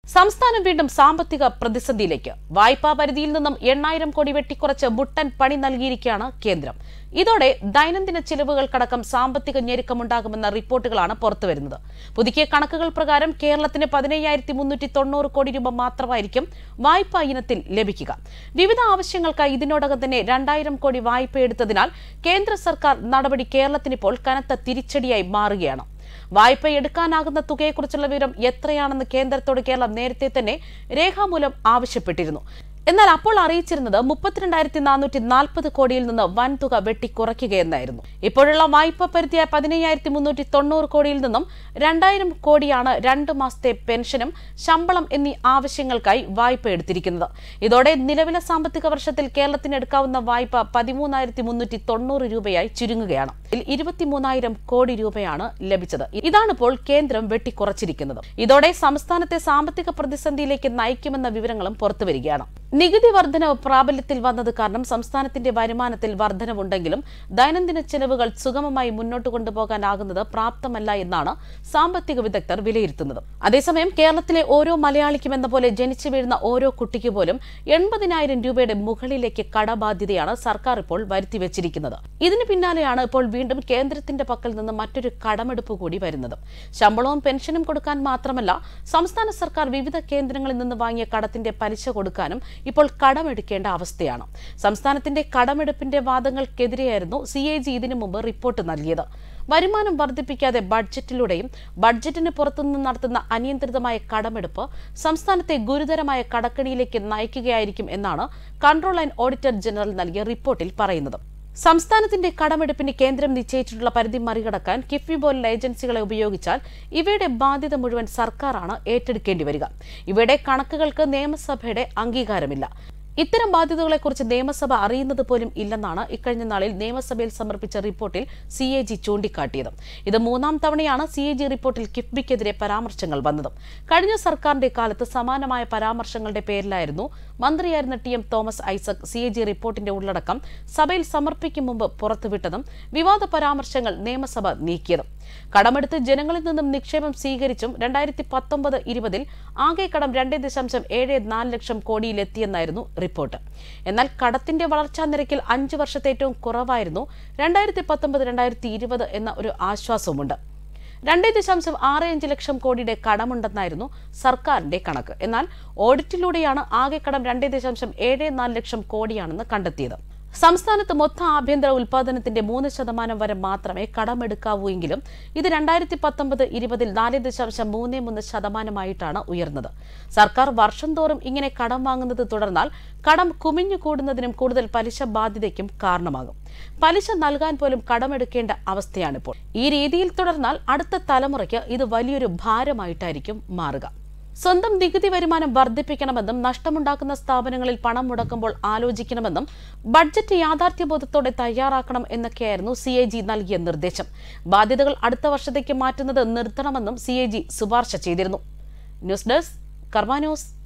സംസ്ഥാനം വീണ്ടും സാമ്പത്തിക പ്രതിസന്ധിയിലേക്ക് വായ്പാ പരിധിയിൽ നിന്നും എണ്ണായിരം കോടി വെട്ടിക്കുറച്ച് മുട്ടൻ പണി നൽകിയിരിക്കുകയാണ് കേന്ദ്രം ഇതോടെ ദൈനംദിന ചിലവുകൾക്കടക്കം സാമ്പത്തിക ഞെരുക്കമുണ്ടാകുമെന്ന റിപ്പോർട്ടുകളാണ് പുറത്തുവരുന്നത് പുതുക്കിയ കണക്കുകൾ പ്രകാരം കേരളത്തിന് പതിനയ്യായിരത്തി മുന്നൂറ്റി തൊണ്ണൂറ് കോടി രൂപ മാത്രമായിരിക്കും വായ്പാ ഇനത്തിൽ ലഭിക്കുക വിവിധ ആവശ്യങ്ങൾക്കായി ഇതിനോടകം തന്നെ രണ്ടായിരം കോടി വായ്പ എടുത്തതിനാൽ കേന്ദ്ര സർക്കാർ നടപടി കേരളത്തിനിപ്പോൾ കനത്ത തിരിച്ചടിയായി മാറുകയാണ് വായ്പ എടുക്കാനാകുന്ന തുകയെക്കുറിച്ചുള്ള വിവരം എത്രയാണെന്ന് കേന്ദ്രത്തോട് കേരളം നേരത്തെ തന്നെ രേഖാമൂലം ആവശ്യപ്പെട്ടിരുന്നു എന്നാൽ അപ്പോൾ അറിയിച്ചിരുന്നത് മുപ്പത്തിരണ്ടായിരത്തി നാനൂറ്റി നാൽപ്പത് കോടിയിൽ നിന്ന് വൻതുക വെട്ടിക്കുറയ്ക്കുകയെന്നായിരുന്നു ഇപ്പോഴുള്ള വായ്പ പരിധിയായ പതിനയ്യായിരത്തി മുന്നൂറ്റി തൊണ്ണൂറ് കോടിയിൽ നിന്നും രണ്ടായിരം കോടിയാണ് രണ്ട് മാസത്തെ പെൻഷനും ശമ്പളം എന്നീ ആവശ്യങ്ങൾക്കായി വായ്പ എടുത്തിരിക്കുന്നത് ഇതോടെ നിലവിലെ സാമ്പത്തിക വർഷത്തിൽ കേരളത്തിന് എടുക്കാവുന്ന വായ്പ പതിമൂന്നായിരത്തി മുന്നൂറ്റി തൊണ്ണൂറ് രൂപയായി ചുരുങ്ങുകയാണ് ഇതിൽ ഇരുപത്തിമൂന്നായിരം കോടി രൂപയാണ് ലഭിച്ചത് ഇതാണിപ്പോൾ കേന്ദ്രം വെട്ടിക്കുറച്ചിരിക്കുന്നത് ഇതോടെ സംസ്ഥാനത്തെ സാമ്പത്തിക പ്രതിസന്ധിയിലേക്ക് നയിക്കുമെന്ന വിവരങ്ങളും പുറത്തുവരികയാണ് നികുതി വർധനവ് പ്രാബല്യത്തിൽ വന്നത് കാരണം സംസ്ഥാനത്തിന്റെ വരുമാനത്തിൽ വർധനവുണ്ടെങ്കിലും ദൈനംദിന ചെലവുകൾ സുഗമമായി മുന്നോട്ട് കൊണ്ടുപോകാനാകുന്നത് പ്രാപ്തമല്ല എന്നാണ് സാമ്പത്തിക വിദഗ്ധർ വിലയിരുത്തുന്നത് അതേസമയം കേരളത്തിലെ ഓരോ മലയാളിക്കും എന്ന പോലെ ജനിച്ചു വീഴുന്ന ഓരോ കുട്ടിക്ക് പോലും എൺപതിനായിരം രൂപയുടെ മുകളിലേക്ക് കടബാധ്യതയാണ് സർക്കാർ ഇപ്പോൾ വരുത്തിവെച്ചിരിക്കുന്നത് ഇതിന് പിന്നാലെയാണ് ഇപ്പോൾ വീണ്ടും കേന്ദ്രത്തിന്റെ പക്കൽ നിന്ന് മറ്റൊരു കടമെടുപ്പ് കൂടി വരുന്നത് ശമ്പളവും പെൻഷനും കൊടുക്കാൻ മാത്രമല്ല സംസ്ഥാന സർക്കാർ വിവിധ കേന്ദ്രങ്ങളിൽ നിന്ന് വാങ്ങിയ കടത്തിന്റെ പലിശ കൊടുക്കാനും ഇപ്പോൾ കടമെടുക്കേണ്ട അവസ്ഥയാണ് സംസ്ഥാനത്തിന്റെ കടമെടുപ്പിന്റെ വാദങ്ങൾക്കെതിരെയായിരുന്നു സി എ ജി ഇതിനു മുമ്പ് റിപ്പോർട്ട് നൽകിയത് വരുമാനം വർദ്ധിപ്പിക്കാതെ ബഡ്ജറ്റിലൂടെയും ബഡ്ജറ്റിന് പുറത്തുനിന്ന് നടത്തുന്ന അനിയന്ത്രിതമായ കടമെടുപ്പ് സംസ്ഥാനത്തെ ഗുരുതരമായ കടക്കണിയിലേക്ക് നയിക്കുകയായിരിക്കും എന്നാണ് കൺട്രോൾ ആൻഡ് ഓഡിറ്റർ ജനറൽ നൽകിയ റിപ്പോർട്ടിൽ പറയുന്നത് സംസ്ഥാനത്തിന്റെ കടമെടുപ്പിന് കേന്ദ്രം നിശ്ചയിച്ചിട്ടുള്ള പരിധി മറികടക്കാൻ കിഫ്ബി പോലുള്ള ഏജൻസികളെ ഉപയോഗിച്ചാൽ ഇവയുടെ ബാധ്യത മുഴുവൻ സർക്കാരാണ് ഏറ്റെടുക്കേണ്ടി വരിക ഇവയുടെ കണക്കുകൾക്ക് നിയമസഭയുടെ അംഗീകാരമില്ല ഇത്തരം ബാധ്യതകളെക്കുറിച്ച് നിയമസഭ അറിയുന്നത് പോലും ഇല്ലെന്നാണ് ഇക്കഴിഞ്ഞ നാളിൽ നിയമസഭയിൽ സമർപ്പിച്ച റിപ്പോർട്ടിൽ സി എ ജി ചൂണ്ടിക്കാട്ടിയത് ഇത് മൂന്നാം തവണയാണ് സി എ ജി റിപ്പോർട്ടിൽ കിഫ്ബിക്കെതിരെ പരാമർശങ്ങൾ വന്നത് കഴിഞ്ഞ സർക്കാരിന്റെ കാലത്ത് സമാനമായ പരാമർശങ്ങളുടെ പേരിലായിരുന്നു മന്ത്രിയായിരുന്ന T M Thomas Isaac C A G റിപ്പോർട്ടിന്റെ ഉള്ളടക്കം സഭയിൽ സമർപ്പിക്കും മുമ്പ് പുറത്തുവിട്ടതും വിവാദ പരാമർശങ്ങൾ നിയമസഭ നീക്കിയതും കടമെടുത്ത് ജനങ്ങളിൽ നിന്നും നിക്ഷേപം സ്വീകരിച്ചും രണ്ടായിരത്തി പത്തൊമ്പത് ഇരുപതിൽ ആകെ കടം രണ്ട് ദശാംശം ഏഴ് നാല് ലക്ഷം കോടിയിലെത്തിയെന്നായിരുന്നു റിപ്പോർട്ട് എന്നാൽ കടത്തിന്റെ വളർച്ചാ നിരക്കിൽ അഞ്ച് വർഷത്തെ ഏറ്റവും കുറവായിരുന്നു രണ്ടായിരത്തി പത്തൊമ്പത് രണ്ടായിരത്തി ഇരുപത് എന്ന ഒരു ആശ്വാസവുമുണ്ട് രണ്ട് ദശാംശം ആറ് അഞ്ച് ലക്ഷം കോടിയുടെ കടമുണ്ടെന്നായിരുന്നു സർക്കാരിന്റെ കണക്ക് എന്നാൽ ഓഡിറ്റിലൂടെയാണ് ആകെ കടം രണ്ട് ദശാംശം ഏഴ് നാല് ലക്ഷം കോടിയാണെന്ന് കണ്ടെത്തിയത് സംസ്ഥാനത്ത് മൊത്ത ആഭ്യന്തര ഉൽപാദനത്തിന്റെ മൂന്ന് ശതമാനം വരെ മാത്രമേ കടമെടുക്കാവൂ എങ്കിലും ഇത് രണ്ടായിരത്തി പത്തൊമ്പത് ഇരുപതിൽ നാല് ദശാംശം മൂന്ന് മൂന്ന് ശതമാനമായിട്ടാണ് ഉയർന്നത് സർക്കാർ വർഷം തോറും ഇങ്ങനെ കടം വാങ്ങുന്നത് തുടർന്നാൽ കടം കുമിഞ്ഞു കൂടുന്നതിനും കൂടുതൽ പലിശ ബാധ്യതയ്ക്കും കാരണമാകും പലിശ നൽകാൻ പോലും കടമെടുക്കേണ്ട അവസ്ഥയാണിപ്പോൾ ഈ രീതിയിൽ തുടർന്നാൽ അടുത്ത തലമുറയ്ക്ക് ഇത് വലിയൊരു ഭാരമായിട്ടായിരിക്കും മാറുക സ്വന്തം നികുതി വരുമാനം വർദ്ധിപ്പിക്കണമെന്നും നഷ്ടമുണ്ടാക്കുന്ന സ്ഥാപനങ്ങളിൽ പണം മുടക്കുമ്പോൾ ആലോചിക്കണമെന്നും ബഡ്ജറ്റ് യാഥാർത്ഥ്യബോധത്തോടെ തയ്യാറാക്കണം എന്നൊക്കെയായിരുന്നു സി എ ജി നൽകിയ നിർദ്ദേശം ബാധ്യതകൾ അടുത്ത വർഷത്തേക്ക് മാറ്റുന്നത് നിർത്തണമെന്നും സി എ ജി ശുപാർശ ചെയ്തിരുന്നു ന്യൂസ് ഡെസ്ക് കർമ്മ ന്യൂസ്